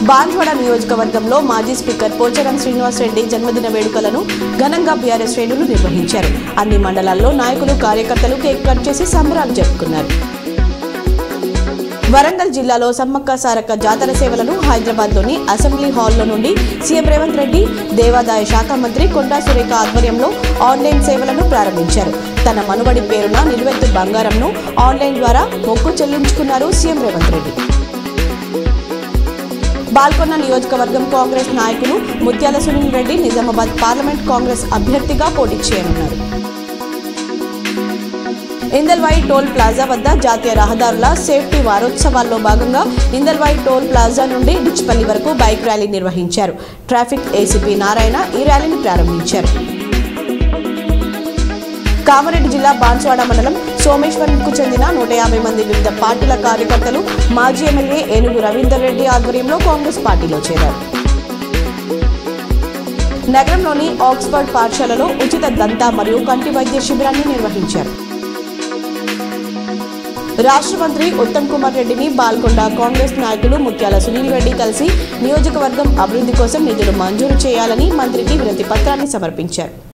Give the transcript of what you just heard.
బాన్స్వాడ నియోజకవర్గంలో మాజీ స్పీకర్ పోచారం శ్రీనివాసరెడ్డి జన్మదిన వేడుకలను ఘనంగా బీఆర్ఎస్ శ్రేణులు నిర్వహించారు అన్ని మండలాల్లో నాయకులు కార్యకర్తలు కేక్ కట్ చేసి సంబరాలు జరుపుకున్నారు వరంగల్ జిల్లాలో సమ్మక్క సారక్క జాతర సేవలను హైదరాబాద్లోని అసెంబ్లీ హాల్లో నుండి సీఎం రేవంత్ రెడ్డి దేవాదాయ శాఖ మంత్రి కొండా సురేఖ ఆధ్వర్యంలో ఆన్లైన్ సేవలను ప్రారంభించారు తన మనుబడి పేరున నిలువెత్తు బంగారంను ఆన్లైన్ ద్వారా మొక్కు చెల్లించుకున్నారు సీఎం రేవంత్ రెడ్డి బాల్కొండ నియోజకవర్గం కాంగ్రెస్ నాయకులు ముత్యాల సునీల్ రెడ్డి నిజామాబాద్ పార్లమెంట్ కాంగ్రెస్ అభ్యర్థిగా పోటీ చేయనున్నారు ఇందల్వాయి టోల్ ప్లాజా వద్ద జాతీయ రహదారుల సేఫ్టీ వారోత్సవాల్లో భాగంగా ఇందల్వాయి టోల్ ప్లాజా నుండి డిచ్పల్లి వరకు బైక్ ర్యాలీ నిర్వహించారు ట్రాఫిక్ ఏసీపీ నారాయణ ఈ ర్యాలీని ప్రారంభించారు కామారెడ్డి జిల్లా బాన్స్వాడ మండలం సోమేశ్వరంకు చెందిన నూట యాభై మంది వివిధ పార్టీల కార్యకర్తలు మాజీ ఎమ్మెల్యే ఏనుగు రవీందర్ రెడ్డి ఆధ్వర్యంలో కాంగ్రెస్ పార్టీలో చేరారు నగరంలోని ఆక్స్ఫర్డ్ పాఠశాలలో ఉచిత దంత మరియు కంటి వైద్య శిబిరాన్ని నిర్వహించారు రాష్ట్ర మంత్రి ఉత్తమ్ కుమార్ రెడ్డిని బాల్కొండ కాంగ్రెస్ నాయకులు ముత్యాల సునీల్ రెడ్డి కలిసి నియోజకవర్గం అభివృద్ధి కోసం నిధులు మంజూరు చేయాలని మంత్రికి వినతి పత్రాన్ని సమర్పించారు